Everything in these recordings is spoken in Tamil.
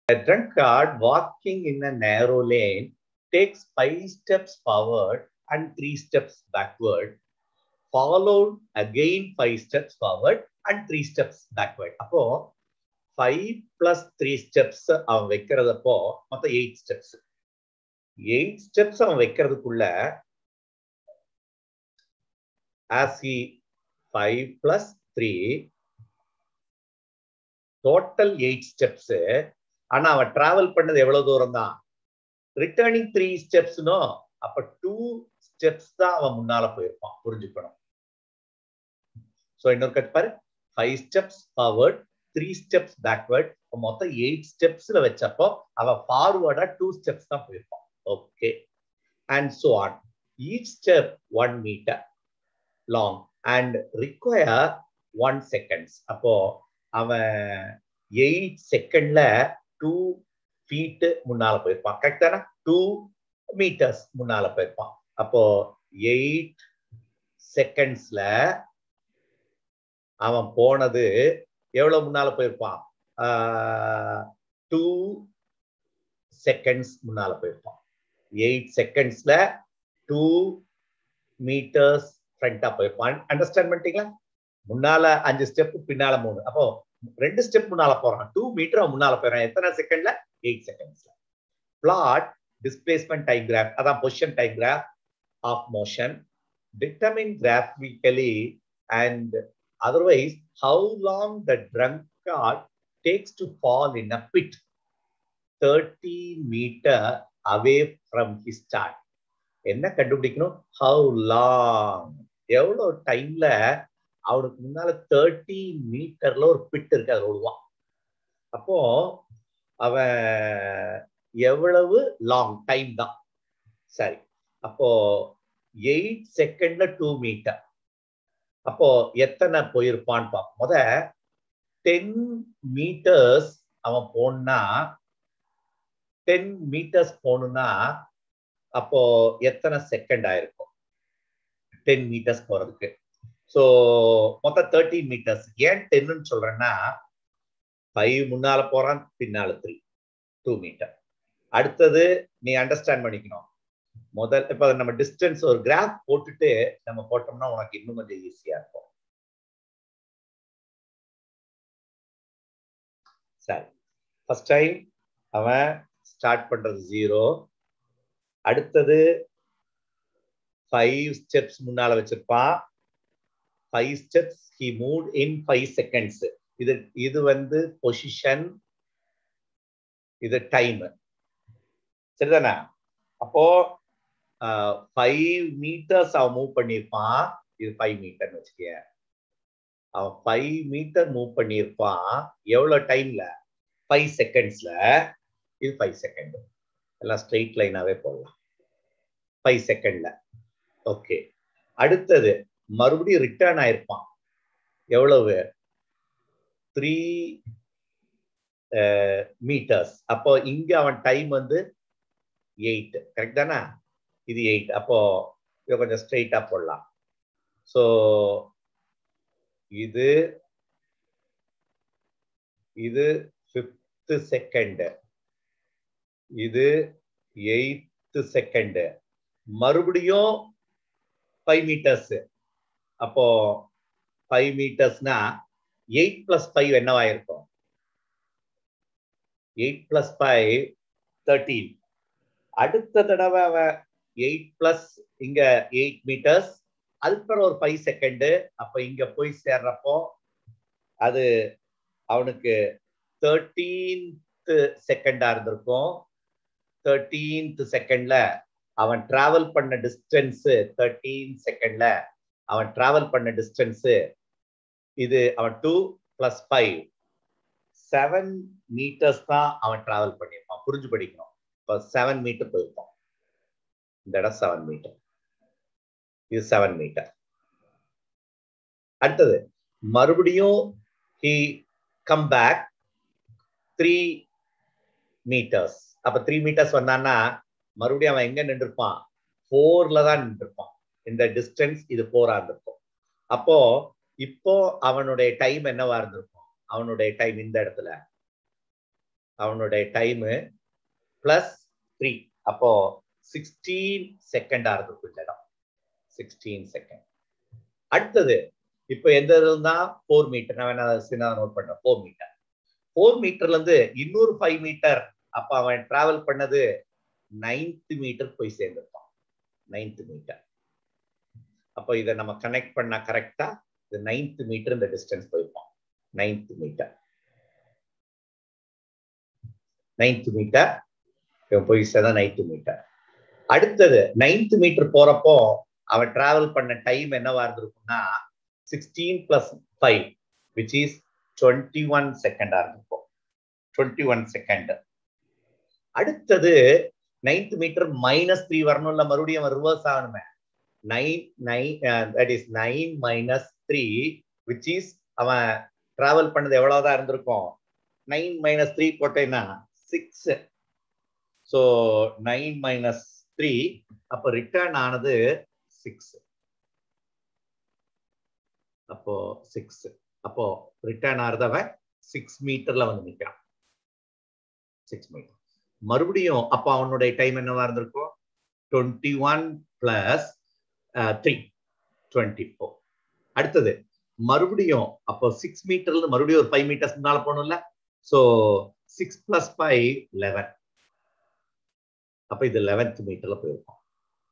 A drunkard walking in a narrow lane takes five steps forward and three steps backward, followed again five steps forward and three steps backward. அப்போ ஃபைவ் பிளஸ் த்ரீ ஸ்டெப்ஸ் அவன் வைக்கிறதப்போ மொத்தம் எயிட் ஸ்டெப்ஸ் எயிட் ஸ்டெப்ஸ் அவன் வைக்கிறதுக்குள்ள as he five plus three total eight steps ஆனா அவன் டிராவல் பண்ணது எவ்வளவு தூரம் தான் ரிட்டர்னிங் த்ரீ ஸ்டெப்ஸ்னோ அப்ப டூ ஸ்டெப்ஸ் தான் அவன் முன்னால போயிருப்பான் புரிஞ்சுக்கணும் ஸோ இன்னொரு கட் பாரு five steps forward three steps backward மொத்தம் எயிட் ஸ்டெப்ஸ்ல வச்சப்போ அவன் ஃபார்வர்டா டூ ஸ்டெப்ஸ் தான் போயிருப்பான் okay and so on each step one metre long and require one seconds அப்போ அவன் எயிட் செகண்ட்ல டூ ஃபீட் முன்னால போயிருப்பான் கரெக்ட் தானே டூ மீட்டர்ஸ் முன்னால போயிருப்பான் அப்போ எயிட் செகண்ட்ஸ்ல அவன் போனது எவ்வளவு முன்னால போயிருப்பான் டூ செகண்ட்ஸ் முன்னால போயிருப்பான் எயிட் செகண்ட்ஸ்ல டூ மீட்டர்ஸ் ஃப்ரண்டா போயிருப்பான் அண்டர்ஸ்டாண்ட் பண்ணிட்டீங்களா முன்னால அஞ்சு ஸ்டெப் பின்னால மூணு அப்போ ரெண்டு ஸ்டெப் முன்னால போறான் டூ மீட்டர் முன்னால போயிடறான் எத்தனை செகண்ட்ல எயிட் செகண்ட்ஸ்ல பிளாட் டிஸ்பிளேஸ்மெண்ட் டைம் கிராஃப் அதான் position time graph of motion determine graphically and otherwise how long the drunkard takes to fall in a pit 30 meter away from his start என்ன கண்டுபிடிக்கணும் ஹவு லாங் எவ்வளவு டைம்ல அவனுக்கு முன்னால தேர்ட்டி மீட்டர்ல ஒரு பிட் இருக்கு அது ஓடுவான் அப்போ அவன் எவ்வளவு லாங் டைம் தான் சரி அப்போ எயிட் செகண்ட்ல டூ மீட்டர் அப்போ எத்தனை போயிருப்பான்னு பார்ப்போம் முத டென் மீட்டர்ஸ் அவன் போனா டென் மீட்டர்ஸ் போகணும்னா அப்போ எத்தனை செகண்ட் ஆயிருக்கும் டென் மீட்டர்ஸ் போறதுக்கு ஸோ மொத்தம் தேர்ட்டீன் மீட்டர்ஸ் ஏன் டென்னு சொல்றேன்னா ஃபைவ் முன்னால போறான் பின்னால த்ரீ டூ மீட்டர் அடுத்தது நீ அண்டர்ஸ்டாண்ட் பண்ணிக்கணும் முதல் இப்ப நம்ம டிஸ்டன்ஸ் ஒரு கிராஃப் போட்டுட்டு நம்ம போட்டோம்னா உனக்கு இன்னும் கொஞ்சம் ஈஸியா இருக்கும் சரி ஃபர்ஸ்ட் டைம் அவன் ஸ்டார்ட் பண்றது ஜீரோ அடுத்தது ஃபைவ் ஸ்டெப்ஸ் முன்னால வச்சிருப்பான் five steps he move in five seconds இது இது வந்து பொசிஷன் இது டைம் சரிதானே அப்போ ஃபைவ் மீட்டர்ஸ் அவன் மூவ் பண்ணியிருப்பான் இது ஃபைவ் மீட்டர்னு வச்சுக்க அவன் ஃபைவ் மீட்டர் மூவ் பண்ணியிருப்பான் எவ்வளோ டைம்ல ஃபைவ் செகண்ட்ஸ்ல இது ஃபைவ் செகண்ட் எல்லாம் ஸ்ட்ரெயிட் லைனாவே போடலாம் ஃபைவ் செகண்ட்ல ஓகே அடுத்தது மறுபடியும் ரிட்டர்ன் ஆயிருப்பான் எவ்வளவு த்ரீ மீட்டர்ஸ் அப்போ இங்க அவன் டைம் வந்து எயிட் கரெக்ட் தானே இது எயிட் அப்போ இதை கொஞ்சம் ஸ்ட்ரெயிட்டா போடலாம் ஸோ இது இது ஃபிஃப்த் செகண்ட் இது எயித்து செகண்ட் மறுபடியும் ஃபைவ் மீட்டர்ஸ் அப்போ ஃபைவ் மீட்டர்ஸ்னா எயிட் பிளஸ் ஃபைவ் என்னவாயிருக்கும் எயிட் பிளஸ் ஃபைவ் தேர்ட்டீன் அடுத்த தடவை அவன் எயிட் பிளஸ் இங்க எயிட் மீட்டர்ஸ் அதுக்கப்புறம் ஒரு ஃபைவ் செகண்டு அப்ப இங்க போய் சேர்றப்போ அது அவனுக்கு தேர்ட்டீன்த் செகண்டா இருந்திருக்கும் தேர்ட்டீன்த் செகண்ட்ல அவன் டிராவல் பண்ண டிஸ்டன்ஸ் தேர்ட்டீன் செகண்ட்ல அவன் டிராவல் பண்ண டிஸ்டன்ஸ் இது அவன் two plus five seven metres தான் அவன் டிராவல் பண்ணியிருப்பான் புரிஞ்சு படிக்கணும் இப்போ செவன் மீட்டர் போயிருப்பான் இந்த இடம் செவன் மீட்டர் இது செவன் மீட்டர் அடுத்தது மறுபடியும் he come back three metres அப்ப த்ரீ மீட்டர்ஸ் வந்தான்னா மறுபடியும் அவன் எங்க நின்றுப்பான் ஃபோர்ல தான் நின்றுப்பான் இந்த டிஸ்டன்ஸ் இது ஃபோரா இருந்திருக்கும் அப்போ இப்போ அவனுடைய டைம் என்னவா இருந்திருக்கும் அவனுடைய டைம் இந்த இடத்துல அவனுடைய டைமு பிளஸ் த்ரீ அப்போ சிக்ஸ்டீன் செகண்டா இருக்கு இந்த இடம் சிக்ஸ்டீன் செகண்ட் அடுத்தது இப்ப எந்த இருந்தா ஃபோர் மீட்டர் நான் வேணா சின்ன நோட் பண்றேன் ஃபோர் மீட்டர் ஃபோர் மீட்டர்ல இருந்து இன்னொரு ஃபைவ் மீட்டர் அப்ப அவன் டிராவல் பண்ணது நைன்த் மீட்டர் போய் சேர்ந்திருப்பான் நைன்த் மீட்டர் அப்போ இதை நம்ம கனெக்ட் பண்ணா கரெக்டா இது நைன்த் மீட்டர் இந்த டிஸ்டன்ஸ் போயிருப்பான் நைன்த் மீட்டர் நைன்த் மீட்டர் இவன் போய் சேர்ந்தா நைன்த் மீட்டர் அடுத்தது நைன்த் மீட்டர் போறப்போ அவன் டிராவல் பண்ண டைம் என்னவா இருந்திருக்கும்னா sixteen plus five which is twenty one செகண்டா இருந்திருக்கும் டுவெண்ட்டி ஒன் செகண்ட் அடுத்தது நைன்த் மீட்டர் மைனஸ் த்ரீ வரணும்ல மறுபடியும் அவன் ரிவர்ஸ் ஆகணுமே nine nine that is nine minus three which is அவன் டிராவல் பண்ணது எவ்வளவுதான் இருந்திருக்கும் நைன் மைனஸ் த்ரீ போட்டேன்னா six so nine minus three அப்போ ரிட்டர்ன் ஆனது சிக்ஸ் அப்போ சிக்ஸ் அப்போ ரிட்டர்ன் ஆறதவன் சிக்ஸ் மீட்டர்ல வந்து நிற்கிறான் சிக்ஸ் மீட்டர் மறுபடியும் அப்போ அவனுடைய டைம் என்னவா இருந்திருக்கும் twenty one plus three twenty four அடுத்தது மறுபடியும் அப்போ சிக்ஸ் மீட்டர்ல மறுபடியும் ஒரு ஃபைவ் மீட்டர்ஸ் முன்னால போகணும்ல so six plus five eleven அப்ப இது லெவன்த் மீட்டர்ல போயிருக்கோம்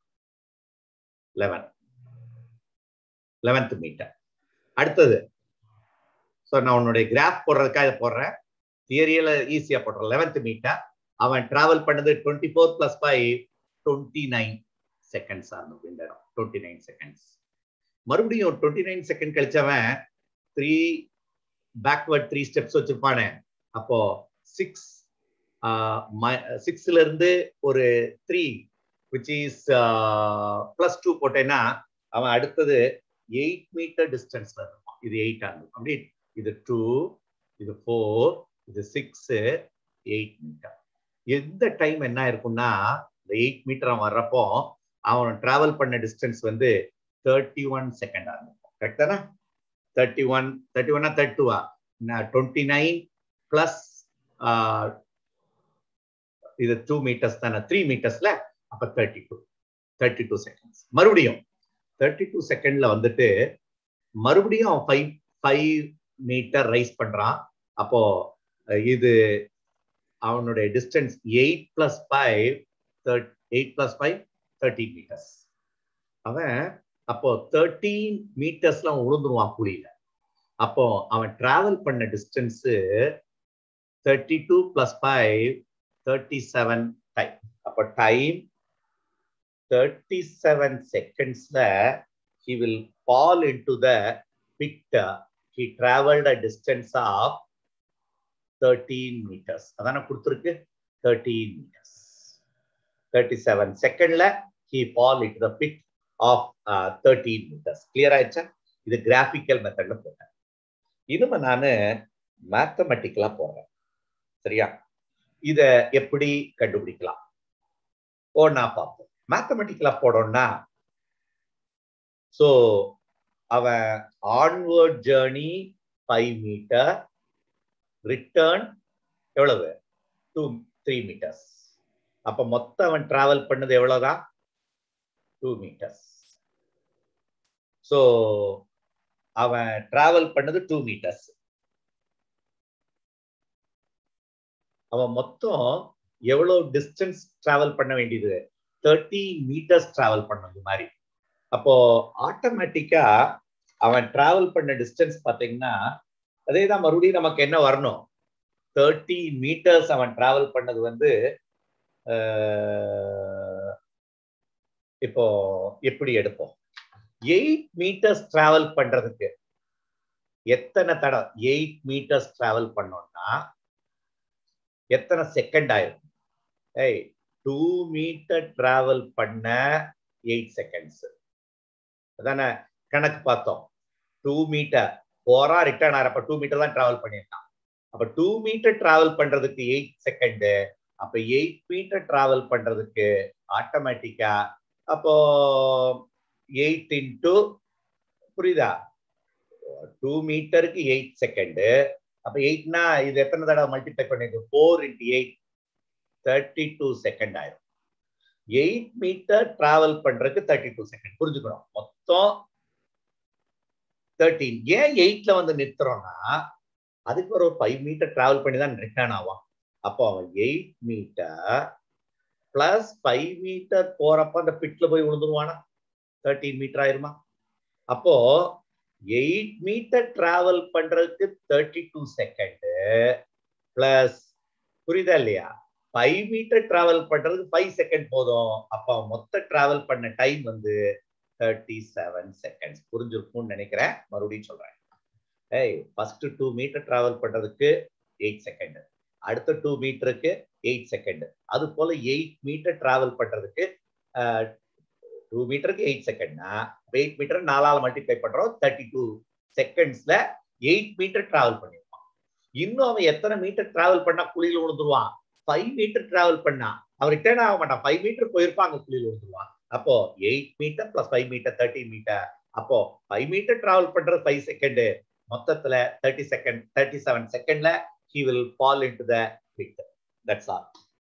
லெவன் லெவன்த் மீட்டர் அடுத்தது ஸோ நான் உன்னுடைய கிராஃப் போடுறதுக்காக இதை போடுறேன் தியரியில ஈஸியா போடுறேன் லெவன்த் மீட்டர் அவன் டிராவல் பண்ணது twenty four plus five twenty nine seconds ஆகணும் இந்த இடம் டுவெண்ட்டி நைன் செகண்ட்ஸ் மறுபடியும் டுவெண்ட்டி நைன் செகண்ட் கழிச்சவன் த்ரீ பேக்வர்ட் த்ரீ ஸ்டெப்ஸ் வச்சிருப்பானே அப்போ சிக்ஸ் சிக்ஸ்ல இருந்து ஒரு three which is plus two போட்டேன்னா அவன் அடுத்தது எயிட் மீட்டர் டிஸ்டன்ஸ்ல இருப்பான் இது எயிட் ஆகும் அப்படி இது டூ இது ஃபோர் இது சிக்ஸ் எயிட் மீட்டர் எந்த டைம் என்ன இருக்கும்னா இந்த எயிட் மீட்டர் அவன் வர்றப்போ அவன் டிராவல் பண்ண டிஸ்டன்ஸ் வந்து தேர்ட்டி ஒன் செகண்டா இருக்கும் கரெக்ட் தானே தேர்ட்டி ஒன் தேர்ட்டி ஒன்னா தேர்ட்டி டூவா டுவெண்ட்டி நைன் பிளஸ் இது டூ மீட்டர்ஸ் தானே த்ரீ மீட்டர்ஸ்ல அப்ப thirty two thirty two seconds மறுபடியும் தேர்ட்டி டூ செகண்ட்ல வந்துட்டு மறுபடியும் அவன் ஃபைவ் ஃபைவ் மீட்டர் ரைஸ் பண்றான் அப்போ இது அவனுடைய distance eight plus five eight plus five thirteen metres அவன் அப்போ தேர்ட்டீன் மீட்டர்ஸ்ல அவன் உளுந்துருவான் குழியில அப்போ அவன் டிராவல் பண்ண distance thirty two plus five thirty seven time அப்போ டைம் தேர்ட்டி செவன் செகண்ட்ஸ்ல he will fall into the pit he traveled a distance of 13 meters அதான கொடுத்துருக்கு 13 meters 37 செகண்ட்ல he fall into the pit of uh, 13 meters clear ஆயிடுச்சா இது கிராஃபிக்கல் மெத்தட்ல போட்டேன் இனிமே நானு மேத்தமெட்டிக்கலா போறேன் சரியா இத எப்படி கண்டுபிடிக்கலாம் ஒன்னா பார்ப்போம் மேத்தமெட்டிக்கலா போடணும்னா ஸோ அவன் onward journey five metre return எவ்வளவு டூ த்ரீ மீட்டர்ஸ் அப்ப மொத்தம் அவன் டிராவல் பண்ணது எவ்வளவுதான் டூ மீட்டர்ஸ் ஸோ அவன் டிராவல் பண்ணது டூ மீட்டர்ஸ் அவன் மொத்தம் எவ்வளவு டிஸ்டன்ஸ் டிராவல் பண்ண வேண்டியது தேர்ட்டி மீட்டர்ஸ் டிராவல் பண்ணது மாதிரி அப்போ ஆட்டோமேட்டிக்கா அவன் டிராவல் பண்ண டிஸ்டன்ஸ் பாத்தீங்கன்னா அதே தான் மறுபடியும் நமக்கு என்ன வரணும் தேர்ட்டி மீட்டர்ஸ் அவன் டிராவல் பண்ணது வந்து இப்போ எப்படி எடுப்போம் எயிட் மீட்டர்ஸ் டிராவல் பண்றதுக்கு எத்தனை தடம் எயிட் மீட்டர்ஸ் டிராவல் பண்ணோம்னா எத்தனை செகண்ட் ஆயிருக்கும் ஏய் டூ மீட்டர் டிராவல் பண்ண எயிட் செகண்ட்ஸ் அதானே கணக்கு பார்த்தோம் டூ மீட்டர் போறா ரிட்டர்ன் ஆறப்ப டூ மீட்டர் தான் டிராவல் பண்ணியிருக்கான் அப்ப டூ மீட்டர் டிராவல் பண்றதுக்கு எயிட் செகண்ட் அப்ப எயிட் மீட்டர் டிராவல் பண்றதுக்கு ஆட்டோமேட்டிக்கா அப்போ எயிட் இன்டூ புரியுதா டூ மீட்டருக்கு எயிட் செகண்ட் அப்ப எயிட்னா இது எத்தனை தடவை மல்டிப்ளை பண்ணிருக்கு four into eight thirty two second ஆயிரும் எயிட் மீட்டர் டிராவல் பண்றதுக்கு தேர்ட்டி டூ செகண்ட் புரிஞ்சுக்கணும் மொத்தம் தேர்ட்டீன் ஏன் எயிட்ல வந்து நிறுத்துறோம்னா அதுக்கு ஒரு ஃபைவ் மீட்டர் டிராவல் பண்ணி தான் ரிட்டர்ன் ஆகும் அப்போ அவன் eight metre plus five metre போறப்ப அந்த பிட்ல போய் விழுந்துருவானா தேர்ட்டீன் மீட்டர் ஆயிருமா அப்போ எயிட் மீட்டர் டிராவல் பண்றதுக்கு தேர்ட்டி டூ செகண்ட் பிளஸ் புரியுதா இல்லையா ஃபைவ் மீட்டர் டிராவல் பண்றதுக்கு ஃபைவ் செகண்ட் போதும் அப்போ மொத்த டிராவல் பண்ண டைம் வந்து தேர்ட்டி செவன் செகண்ட்ஸ் புரிஞ்சிருக்கும்னு நினைக்கிறேன் மறுபடியும் சொல்றேன் ஏய் ஃபர்ஸ்ட் டூ மீட்டர் டிராவல் பண்றதுக்கு எயிட் செகண்ட் அடுத்த டூ மீட்டருக்கு எயிட் செகண்ட் அது போல எயிட் மீட்டர் டிராவல் பண்றதுக்கு டூ மீட்டருக்கு எயிட் செகண்ட்னா எயிட் மீட்டர் நாலாவது மல்டிப்ளை பண்றோம் தேர்ட்டி டூ செகண்ட்ஸ்ல எயிட் மீட்டர் டிராவல் பண்ணிருப்பான் இன்னும் அவன் எத்தனை மீட்டர் டிராவல் பண்ணா குழியில் விழுந்துருவான் ஃபைவ் மீட்டர் டிராவல் பண்ணா அவன் ரிட்டர்ன் ஆக மாட்டான் ஃபைவ் மீட்டர் போயிருப்பாங்க குழியில் விழுந்துருவான் அப்போ eight metre plus five metre thirty metre அப்போ ஃபைவ் மீட்டர் டிராவல் பண்றது ஃபைவ் செகண்ட் மொத்தத்துல தேர்ட்டி செகண்ட் தேர்ட்டி செவன் செகண்ட்ல he will fall into the pit that's all